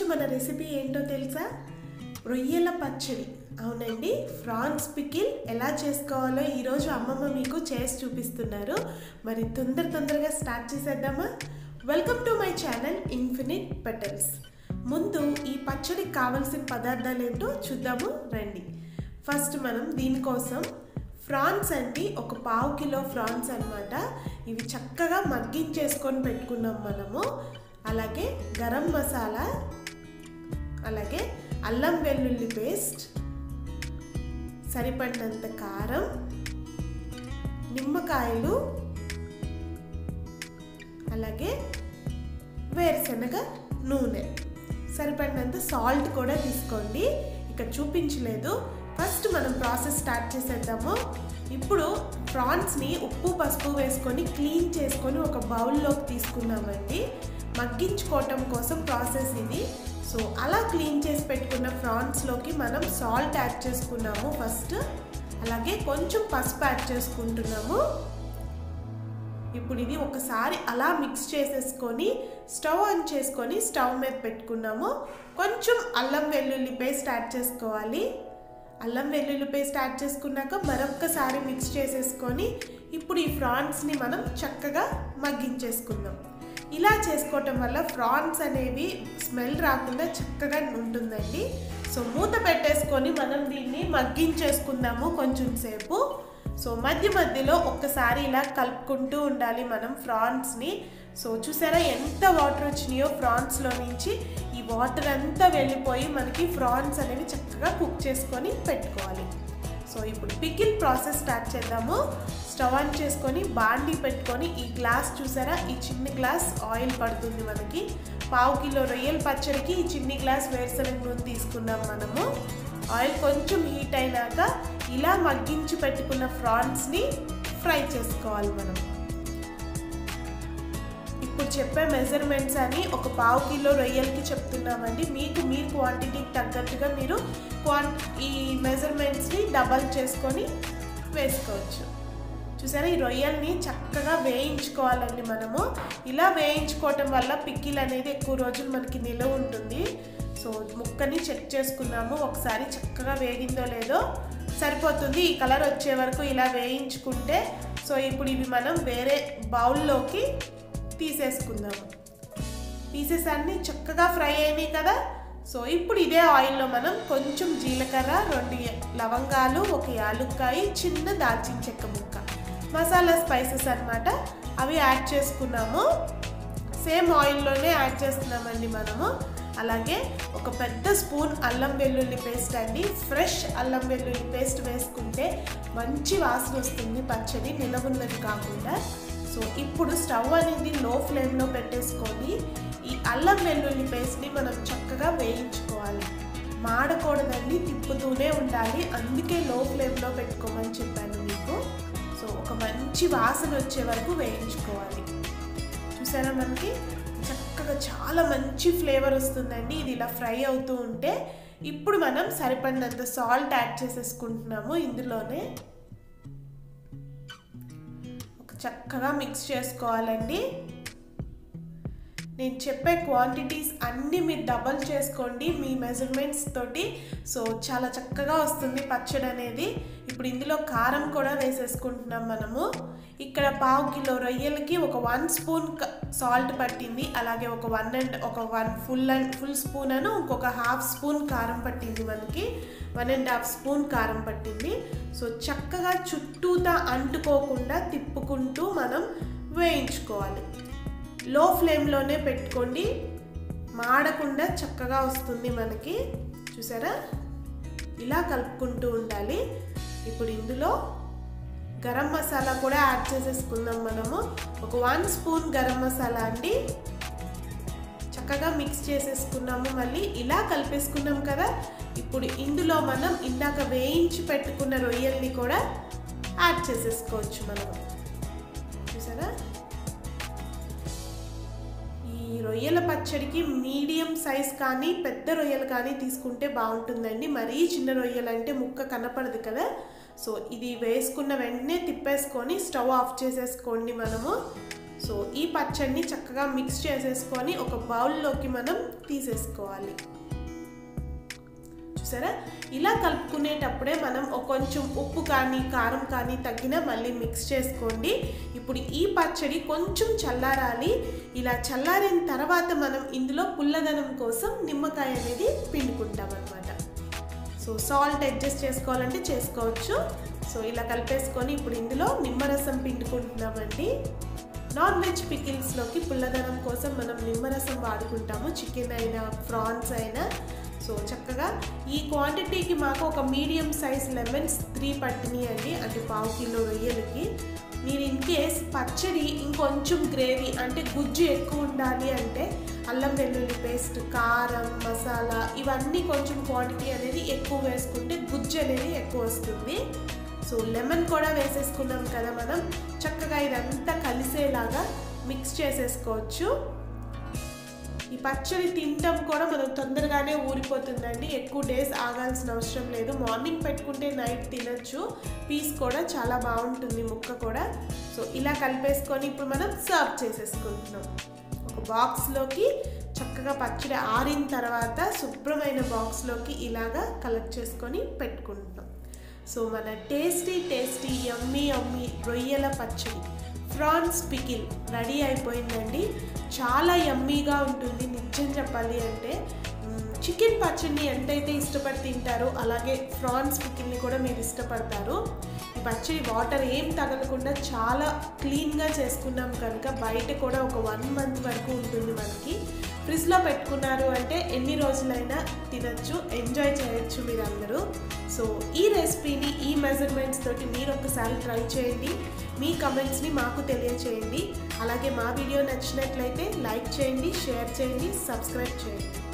మన రెసిపీ ఏంటో తెలుసా రొయ్యల పచ్చడి అవునండి ఫ్రాన్స్ పికిల్ ఎలా చేసుకోవాలో ఈరోజు అమ్మమ్మ మీకు చేసి చూపిస్తున్నారు మరి తొందర తొందరగా స్టార్ట్ చేసేద్దామా welcome to my channel infinite petals ముందు ఈ పచ్చడికి కావలసిన పదార్థాలు ఏంటో చూద్దాము రండి ఫస్ట్ మనం దీనికోసం ఫ్రాన్స్ అండి ఒక పావు కిలో ఫ్రాన్స్ అన్నమాట ఇవి చక్కగా మగ్గించేసుకొని పెట్టుకున్నాం మనము అలాగే గరం మసాలా అలాగే అల్లం వెల్లుల్లి పేస్ట్ సరిపడినంత కారం నిమ్మకాయలు అలాగే వేరుశనగ నూనె సరిపడినంత సాల్ట్ కూడా తీసుకోండి ఇక్కడ చూపించలేదు ఫస్ట్ మనం ప్రాసెస్ స్టార్ట్ చేసేద్దాము ఇప్పుడు ప్రాన్స్ని ఉప్పు పసుపు వేసుకొని క్లీన్ చేసుకొని ఒక బౌల్లోకి తీసుకున్నామండి మగ్గించుకోవటం కోసం ప్రాసెస్ ఇది సో అలా క్లీన్ చేసి పెట్టుకున్న ప్రాన్స్లోకి మనం సాల్ట్ యాడ్ చేసుకున్నాము ఫస్ట్ అలాగే కొంచెం పసుపు యాడ్ చేసుకుంటున్నాము ఇప్పుడు ఇది ఒకసారి అలా మిక్స్ చేసేసుకొని స్టవ్ ఆన్ చేసుకొని స్టవ్ మీద పెట్టుకున్నాము కొంచెం అల్లం వెల్లుల్లి పేస్ట్ యాడ్ చేసుకోవాలి అల్లం వెల్లుల్లి పేస్ట్ యాడ్ చేసుకున్నాక మరొక్కసారి మిక్స్ చేసేసుకొని ఇప్పుడు ఈ ఫ్రాన్స్ని మనం చక్కగా మగ్గించేసుకుందాం ఇలా చేసుకోవటం వల్ల ఫ్రాన్స్ అనేవి స్మెల్ రాకుండా చక్కగా ఉంటుందండి సో మూత పెట్టేసుకొని మనం దీన్ని మగ్గించేసుకుందాము కొంచెం సేపు సో మధ్య మధ్యలో ఒక్కసారి ఇలా కలుపుకుంటూ ఉండాలి మనం ఫ్రాన్స్ని సో చూసారా ఎంత వాటర్ వచ్చినాయో ఫ్రాన్స్లో నుంచి ఈ వాటర్ అంతా వెళ్ళిపోయి మనకి ఫ్రాన్స్ అనేవి చక్కగా కుక్ చేసుకొని పెట్టుకోవాలి సో ఇప్పుడు పికిల్ ప్రాసెస్ స్టార్ట్ చేద్దాము స్టవ్ ఆన్ చేసుకొని బాండీ పెట్టుకొని ఈ గ్లాస్ చూసారా ఈ చిన్న గ్లాస్ ఆయిల్ పడుతుంది మనకి పావు కిలో రొయ్యల పచ్చడికి ఈ చిన్ని గ్లాస్ వేరుశనగ నూనె తీసుకున్నాం మనము ఆయిల్ కొంచెం హీట్ అయినాక ఇలా మగ్గించి పెట్టుకున్న ఫ్రాన్స్ని ఫ్రై చేసుకోవాలి మనం ఇప్పుడు చెప్పే మెజర్మెంట్స్ అని ఒక పావు కిలో రొయ్యలకి చెప్తున్నామండి మీకు మీ క్వాంటిటీకి తగ్గట్టుగా మీరు క్వాన్ ఈ మెజర్మెంట్స్ని డబల్ చేసుకొని వేసుకోవచ్చు చూసారా ఈ రొయ్యల్ని చక్కగా వేయించుకోవాలండి మనము ఇలా వేయించుకోవటం వల్ల పిక్కిల్ అనేది ఎక్కువ రోజులు మనకి నిలవ ఉంటుంది సో ముక్కని చెక్ చేసుకున్నాము ఒకసారి చక్కగా వేగిందో లేదో సరిపోతుంది ఈ కలర్ వచ్చే వరకు ఇలా వేయించుకుంటే సో ఇప్పుడు ఇవి మనం వేరే బౌల్లోకి తీసేసుకుందాము పీసెస్ అన్నీ చక్కగా ఫ్రై అయినాయి కదా సో ఇప్పుడు ఇదే ఆయిల్లో మనం కొంచెం జీలకర్ర రెండు లవంగాలు ఒక యాలుక్కాయ చిన్న దాల్చిన చెక్క ముక్క మసాలా స్పైసెస్ అనమాట అవి యాడ్ చేసుకున్నాము సేమ్ ఆయిల్లోనే యాడ్ చేస్తున్నామండి మనము అలాగే ఒక పెద్ద స్పూన్ అల్లం వెల్లుల్లి పేస్ట్ అండి ఫ్రెష్ అల్లం వెల్లుల్లి పేస్ట్ వేసుకుంటే మంచి వాసన వస్తుంది పచ్చడి నిలవున్నది కాకుండా సో ఇప్పుడు స్టవ్ అనేది లో ఫ్లేమ్లో పెట్టేసుకొని ఈ అల్లం వెల్లుల్లి పేస్ట్ని మనం చక్కగా వేయించుకోవాలి మాడకూడదండి తిప్పుతూనే ఉండాలి అందుకే లో ఫ్లేమ్లో పెట్టుకోమని చెప్పాను మీకు సో ఒక మంచి వాసన వచ్చే వరకు వేయించుకోవాలి చూసారా మనకి చక్కగా చాలా మంచి ఫ్లేవర్ వస్తుందండి ఇది ఇలా ఫ్రై అవుతూ ఉంటే ఇప్పుడు మనం సరిపడినంత సాల్ట్ యాడ్ చేసేసుకుంటున్నాము ఇందులోనే ఒక చక్కగా మిక్స్ చేసుకోవాలండి నేను చెప్పే క్వాంటిటీస్ అన్నీ మీరు డబల్ చేసుకోండి మీ మెజర్మెంట్స్ తోటి సో చాలా చక్కగా వస్తుంది పచ్చడి అనేది ఇప్పుడు ఇందులో కారం కూడా వేసేసుకుంటున్నాం మనము ఇక్కడ పావు కిలో రొయ్యలకి ఒక వన్ స్పూన్ సాల్ట్ పట్టింది అలాగే ఒక వన్ అండ్ ఒక one full and full spoon అను ఇంకొక హాఫ్ స్పూన్ కారం పట్టింది మనకి వన్ అండ్ హాఫ్ స్పూన్ కారం పట్టింది సో చక్కగా చుట్టూతా అంటుకోకుండా తిప్పుకుంటూ మనం వేయించుకోవాలి లో ఫ్లేమ్లోనే పెట్టుకోండి మాడకుండా చక్కగా వస్తుంది మనకి చూసారా ఇలా కలుపుకుంటూ ఉండాలి ఇప్పుడు ఇందులో గరం మసాలా కూడా యాడ్ చేసేసుకుందాం మనము ఒక వన్ స్పూన్ గరం మసాలా అండి చక్కగా మిక్స్ చేసేసుకున్నాము మళ్ళీ ఇలా కలిపేసుకున్నాం కదా ఇప్పుడు ఇందులో మనం ఇందాక వేయించి పెట్టుకున్న రొయ్యల్ని కూడా యాడ్ చేసేసుకోవచ్చు మనము చూసారా ఈ రొయ్యల పచ్చడికి మీడియం సైజ్ కానీ పెద్ద రొయ్యలు కానీ తీసుకుంటే బాగుంటుందండి మరీ చిన్న రొయ్యలు అంటే ముక్క కనపడదు కదా సో ఇది వేసుకున్న వెంటనే తిప్పేసుకొని స్టవ్ ఆఫ్ చేసేసుకోండి మనము సో ఈ పచ్చడిని చక్కగా మిక్స్ చేసేసుకొని ఒక బౌల్లోకి మనం తీసేసుకోవాలి చూసారా ఇలా కలుపుకునేటప్పుడే మనం ఒక కొంచెం ఉప్పు కానీ కారం కానీ తగ్గిన మళ్ళీ మిక్స్ చేసుకోండి ఇప్పుడు ఈ పచ్చడి కొంచెం చల్లారాలి ఇలా చల్లారిన తర్వాత మనం ఇందులో పుల్లదనం కోసం నిమ్మకాయ అనేది పిండుకుంటాం అనమాట సో సాల్ట్ అడ్జస్ట్ చేసుకోవాలంటే చేసుకోవచ్చు సో ఇలా కలిపేసుకొని ఇప్పుడు ఇందులో నిమ్మరసం పిండుకుంటున్నామండి నాన్ వెజ్ పికిల్స్లోకి పుల్లదనం కోసం మనం నిమ్మరసం వాడుకుంటాము చికెన్ అయినా ప్రాన్స్ అయినా సో చక్కగా ఈ క్వాంటిటీకి మాకు ఒక మీడియం సైజ్ లెమన్స్ త్రీ పట్టినాయి అండి అంటే పావు కిలో రొయ్యలకి మీరు ఇన్ కేస్ పచ్చడి ఇంకొంచెం గ్రేవీ అంటే గుజ్జు ఎక్కువ ఉండాలి అంటే అల్లం వెల్లుల్లి పేస్ట్ కారం మసాలా ఇవన్నీ కొంచెం క్వాంటిటీ అనేది ఎక్కువ వేసుకుంటే గుజ్జు అనేది ఎక్కువ వస్తుంది సో లెమన్ కూడా వేసేసుకున్నాం కదా మనం చక్కగా ఇదంతా కలిసేలాగా మిక్స్ చేసేసుకోవచ్చు ఈ పచ్చడి తినడం కూడా మనం తొందరగానే ఊరిపోతుందండి ఎక్కువ డేస్ ఆగాల్సిన అవసరం లేదు మార్నింగ్ పెట్టుకుంటే నైట్ తినచ్చు పీస్ కూడా చాలా బాగుంటుంది ముక్క కూడా సో ఇలా కలిపేసుకొని ఇప్పుడు మనం సర్వ్ చేసేసుకుంటున్నాం ఒక బాక్స్లోకి చక్కగా పచ్చడి ఆరిన తర్వాత శుభ్రమైన బాక్స్లోకి ఇలాగా కలెక్ట్ చేసుకొని పెట్టుకుంటున్నాం సో మన టేస్టీ టేస్టీ యమ్మీ యమ్మీ రొయ్యల పచ్చడి ఫ్రాన్స్ పికిల్ రెడీ అయిపోయిందండి చాలా యమ్మీగా ఉంటుంది నిజం చెప్పాలి అంటే చికెన్ పచ్చడిని ఎంతైతే ఇష్టపడి తింటారో అలాగే ఫ్రాన్స్ పికిల్ని కూడా మీరు ఇష్టపడతారు ఈ పచ్చడి వాటర్ ఏం తగలకుండా చాలా క్లీన్గా చేసుకున్నాం కనుక బయట కూడా ఒక వన్ మంత్ వరకు ఉంటుంది మనకి ఫ్రిడ్జ్లో పెట్టుకున్నారు అంటే ఎన్ని రోజులైనా తినచ్చు ఎంజాయ్ చేయొచ్చు మీరు అందరూ సో ఈ రెసిపీని ఈ మెజర్మెంట్స్ తోటి మీరు ఒకసారి ట్రై చేయండి మీ కమెంట్స్ని మాకు తెలియచేయండి అలాగే మా వీడియో నచ్చినట్లయితే లైక్ చేయండి షేర్ చేయండి సబ్స్క్రైబ్ చేయండి